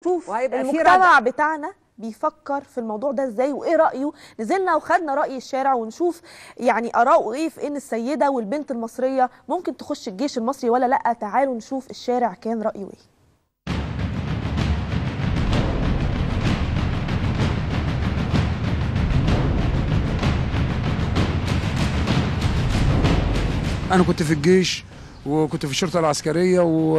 شوف وهيبقى في المجتمع بتاعنا بيفكر في الموضوع ده ازاي وايه رايه نزلنا وخدنا راي الشارع ونشوف يعني اراءه ايه في ان السيده والبنت المصريه ممكن تخش الجيش المصري ولا لا تعالوا نشوف الشارع كان رايه ايه انا كنت في الجيش وكنت في الشرطه العسكريه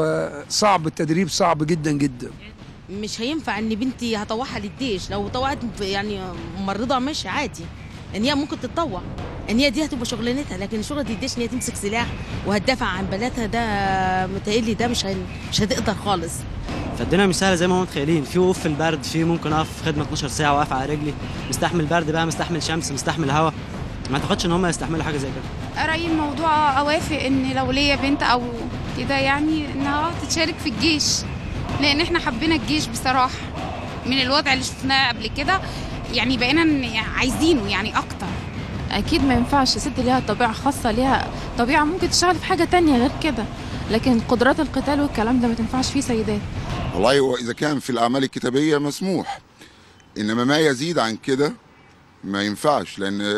وصعب التدريب صعب جدا جدا مش هينفع ان بنتي هطوعها للجيش لو طوعت يعني ممرضه ماشي عادي ان هي ممكن تتطوع ان هي دي هتبقى شغلانتها لكن شغله الجيش ان هي تمسك سلاح وهتدافع عن بلدها ده متهيألي ده مش هن... مش هتقدر خالص فالدنيا مش سهله زي ما هم متخيلين في وقوف في البرد في ممكن اقف في خدمه 12 ساعه واقف على رجلي مستحمل برد بقى مستحمل شمس مستحمل هواء ما اعتقدش ان هم يستحملوا حاجه زي كده رأيي الموضوع أوافق إن لو ليا بنت أو كده يعني إنها تشارك في الجيش لأن إحنا حبينا الجيش بصراحة من الوضع اللي شفناه قبل كده يعني بقينا ن- عايزينه يعني أكتر اكيد ما ينفعش ست ليها طبيعه خاصه ليها طبيعه ممكن تشتغل في حاجه تانية غير كده لكن قدرات القتال والكلام ده ما تنفعش فيه سيدات والله هو اذا كان في الاعمال الكتابيه مسموح انما ما يزيد عن كده ما ينفعش لان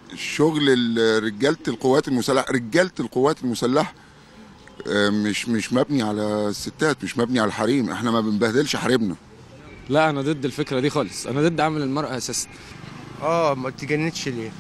شغل ال- رجاله القوات المسلحه رجاله القوات المسلحه آه، مش مش مبني على الستات مش مبني على الحريم احنا ما بنبهدلش حريمنا لا انا ضد الفكره دي خالص انا ضد عمل المراه اساسا اه ما تجنتش ليه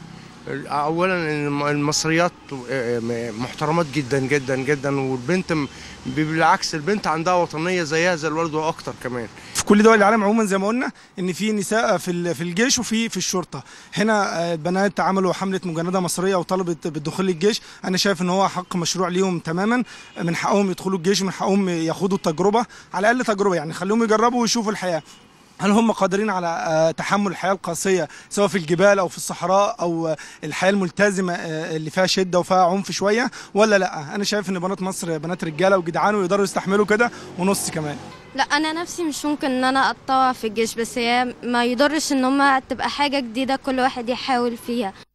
اولا إن الم- المصريات آه، محترمات جدا جدا جدا والبنت م- بالعكس البنت عندها وطنيه زيها زي الولد واكتر كمان في كل دول العالم عموما زي ما قلنا ان في نساء في ال- في الجيش وفي في الشرطه هنا آه، البنات عملوا حمله مجنده مصريه وطلبت بالدخول للجيش انا شايف ان هو حق مشروع ليهم تماما من حقهم يدخلوا الجيش ومن حقهم ياخدوا التجربه على الاقل تجربه يعني خليهم يجربوا ويشوفوا الحياه هل هم قادرين على آه، تحمل الحياه القاسيه سواء في الجبال او في الصحراء او آه، الحياه الملتزمه آه، اللي فيها شده وفيها عنف شويه ولا لا انا شايف ان بنات مصر بنات رجاله وجدعان ويقدروا يستحملوا كده ونص كمان لا انا نفسي مش ممكن ان انا اتطوع في الجيش بس هي ما يضرش ان هما تبقى حاجه جديده كل واحد يحاول فيها